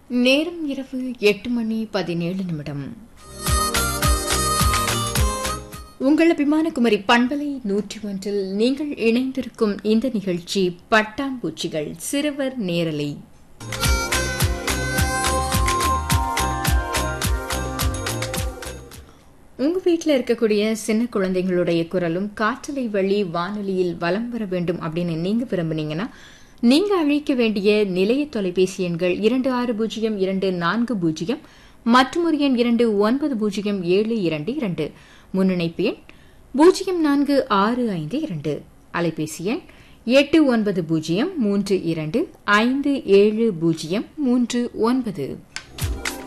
நேரம் இரவு எட்டு மணி பதினேழு நிமிடம் உங்கள் அபிமான குமரி பண்பலை நூற்றி ஒன்றில் நீங்கள் இணைந்திருக்கும் இந்த நிகழ்ச்சி பட்டாம்பூச்சிகள் சிறுவர் நேரலை உங்க வீட்டில் இருக்கக்கூடிய சின்ன குழந்தைங்களுடைய குரலும் காற்றலை வழி வானொலியில் வலம் வர வேண்டும் அப்படின்னு நீங்க விரும்புனீங்கன்னா நீங்க அழைக்க வேண்டிய நிலைய தொலைபேசி எண்கள் இரண்டு ஆறு பூஜ்ஜியம் இரண்டு நான்கு பூஜ்ஜியம் மற்றும் ஒரு எண் இரண்டு ஒன்பது பூஜ்ஜியம் ஏழு இரண்டு இரண்டு முன்னிணைப்பு எண் பூஜ்ஜியம் நான்கு ஆறு ஐந்து இரண்டு அலைபேசி எண் எட்டு ஒன்பது பூஜ்ஜியம் மூன்று இரண்டு ஐந்து ஏழு பூஜ்ஜியம் மூன்று ஒன்பது